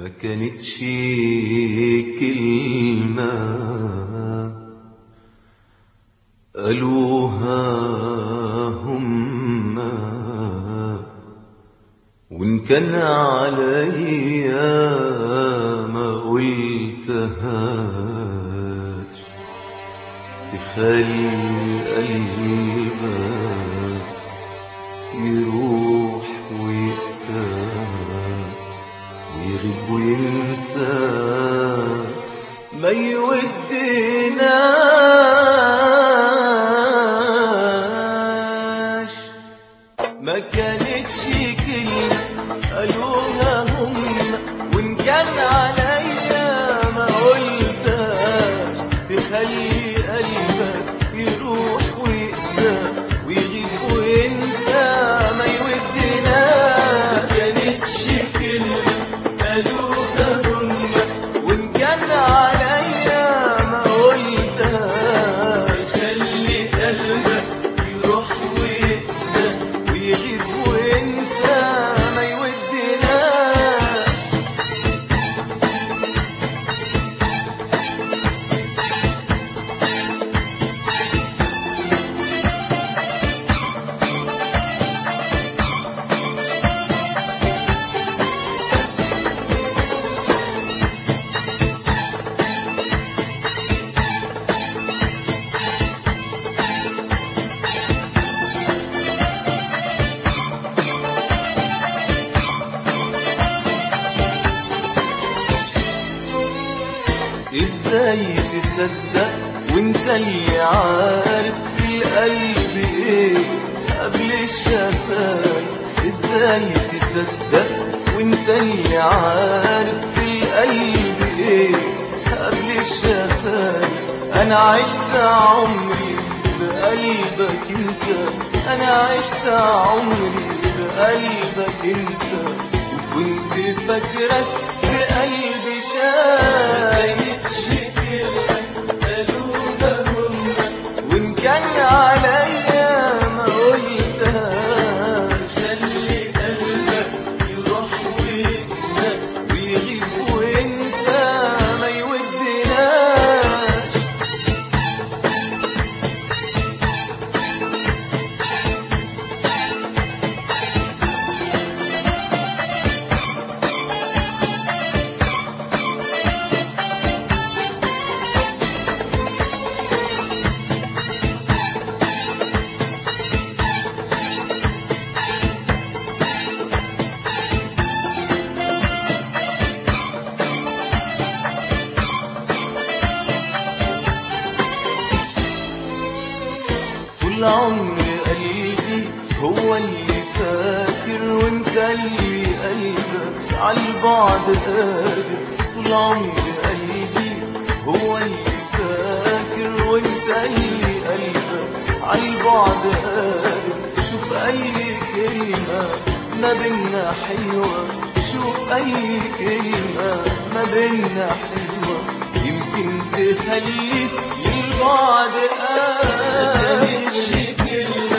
ما كانتش كلمة قالوها هم وإن كان عليا ما قلتهاش تخلي قلبك يروح ويقسى ويغيب وينسى ما يودناش ما كانتش كلمة قالوها هم وإن كان عليا ما قلتهاش تخلي قلبك يروح ويقسى ويغيب وينسى ما يودناش ما كانتش كلمة قالوها هم وإن كان عليا ما قلتهاش خلي قلبك يروح ويقسى ويغيب وينسى ما يودناش ازاي تصدق وانت اللي عارف في القلب ايه قبل الشفايف ازاي تصدق وانت اللي عارف في القلب ايه قبل الشفايف انا عشت عمري بقلبك انت انا عشت عمري بقلبك انت وكنت فاكرك بقلبي شايف وإن كان عليا ما قلتهاش خلي قلبك يروح ويقسى ويغيب وينسى ما يودناش طول عمر قلبي هو اللي فاكر وانت اللي قلبك عالبعد قادر طول عمر قلبي هو اللي فاكر وانت اللي قلبك عالبعد قادر شوف اي كلمة ما بينا حلوة شوف اي كلمة ما بينا حلوة يمكن تخليك للبعد قادر